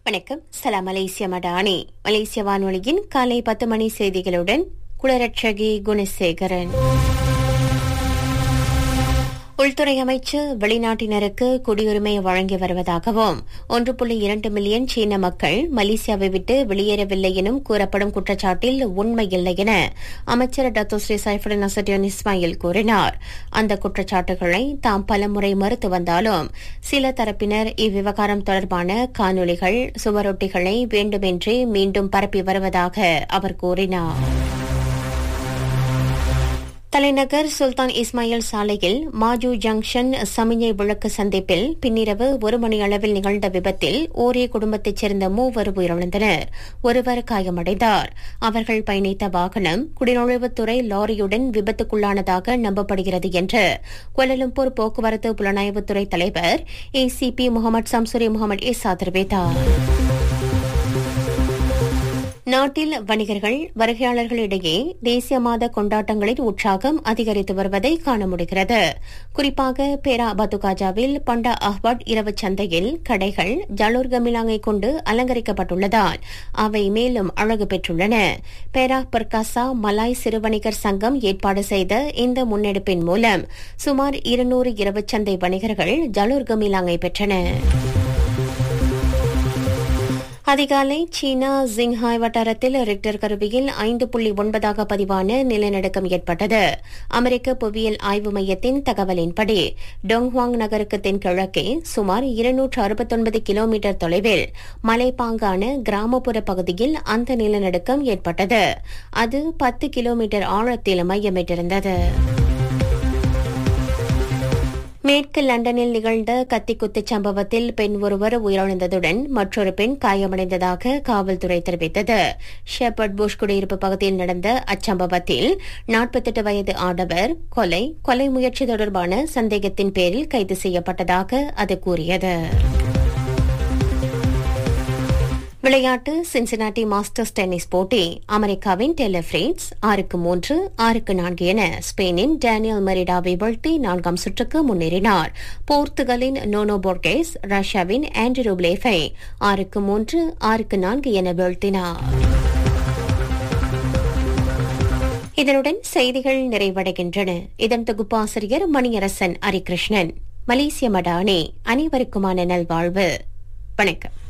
வணக்கம் சலாம் மலேசிய மடானி மலேசிய வானொலியின் காலை பத்து மணி செய்திகளுடன் குளரட்சகி குணசேகரன் உள்துறை அமைச்சர் வெளிநாட்டினருக்கு குடியுரிமை வழங்கி வருவதாகவும் ஒன்று புள்ளி இரண்டு மில்லியன் சீன மக்கள் மலேசியாவை விட்டு வெளியேறவில்லை எனும் கூறப்படும் குற்றச்சாட்டில் உண்மையில்லை என அமைச்சர் டத்தோ ஸ்ரீ சைஃபுடன் அசடியோன் இஸ்மாயில் கூறினார் அந்த குற்றச்சாட்டுகளை தாம் பலமுறை மறுத்து வந்தாலும் சில தரப்பினர் இவ்விவகாரம் தொடர்பான காணொலிகள் சுவரொட்டிகளை வேண்டுமென்றே மீண்டும் பரப்பி வருவதாக அவர் கூறினார் தலைநகர் சுல்தான் இஸ்மாயில் சாலையில் மாஜு ஜங்ஷன் சமிஞ்சை விளக்கு சந்திப்பில் பின்னிரவு ஒரு மணி அளவில் நிகழ்ந்த விபத்தில் ஒரே குடும்பத்தைச் சேர்ந்த மூவர் உயிரிழந்தனர் ஒருவர் காயமடைந்தார் அவர்கள் பயணித்த வாகனம் குடிநுழைவுத்துறை லாரியுடன் விபத்துக்குள்ளானதாக நம்பப்படுகிறது என்று கோலலம்பூர் போக்குவரத்து புலனாய்வுத்துறை தலைவர் ACP Mohamed Samsuri Mohamed Isa தெரிவித்தார் நாட்டில் வணிகர்கள் வருகையாளர்களிடையே தேசிய மாத கொண்டாட்டங்களின் உற்சாகம் அதிகரித்து வருவதை காண முடிகிறது குறிப்பாக பேரா பத்துகாஜாவில் பண்டா அஹ்பட் இரவு சந்தையில் கடைகள் ஜலூர் கமிலாங்கை கொண்டு அலங்கரிக்கப்பட்டுள்ளதால் அவை மேலும் அழகு பெற்றுள்ளன பேரா பர்காசா மலாய் சிறுவணிகர் சங்கம் ஏற்பாடு செய்த இந்த முன்னெடுப்பின் மூலம் சுமார் இருநூறு இரவு சந்தை வணிகர்கள் ஜலூர் கமிலாங்கை பெற்றனர் அதிகாலை சீனா ஜிங்ஹாய் வட்டாரத்தில் ரிக்டர் கருவியில் ஐந்து புள்ளி ஒன்பதாக பதிவான நிலநடுக்கம் ஏற்பட்டது அமெரிக்க புவியியல் ஆய்வு மையத்தின் தகவலின்படி டொங்ஹுவாங் நகருக்கு தென்கிழக்கே சுமார் இருநூற்று அறுபத்தொன்பது கிலோமீட்டர் தொலைவில் மலைப்பாங்கான கிராமப்புற பகுதியில் அந்த நிலநடுக்கம் ஏற்பட்டது அது பத்து கிலோமீட்டர் ஆழத்தில் மையமிட்டிருந்தது மேற்கு லண்டனில் நிகழ்ந்த கத்திக்குத்துச் சம்பவத்தில் பெண் ஒருவர் உயிரிழந்ததுடன் மற்றொரு பெண் காயமடைந்ததாக காவல்துறை தெரிவித்தது ஷெப்பர்ட் புஷ் குடியிருப்பு பகுதியில் நடந்த அச்சம்பவத்தில் நாற்பத்தெட்டு வயது ஆடவர் கொலை கொலை முயற்சி தொடர்பான சந்தேகத்தின் பேரில் கைது செய்யப்பட்டதாக அது கூறியது விளையாட்டு சின்சினாட்டி மாஸ்டர்ஸ் டென்னிஸ் போட்டி அமெரிக்காவின் டெலஃபிரேட்ஸ் ஆறுக்கு மூன்று ஆறுக்கு நான்கு என ஸ்பெயினின் டேனியல் மெரிடாவை வீழ்த்தி நான்காம் சுற்றுக்கு முன்னேறினார் போர்த்துகலின் நோனோ போர்கேஸ் ரஷ்யாவின் ஆண்ட்ரூ பிளேஃபை ஆறுக்கு மூன்று ஆறுக்கு நான்கு என வீழ்த்தினார் இதனுடன் செய்திகள் நிறைவடைகின்றன இதன் தொகுப்பாசிரியர் மணியரசன் ஹரிகிருஷ்ணன் மலேசிய மடானே அனைவருக்குமான நல்வாழ்வு வணக்கம்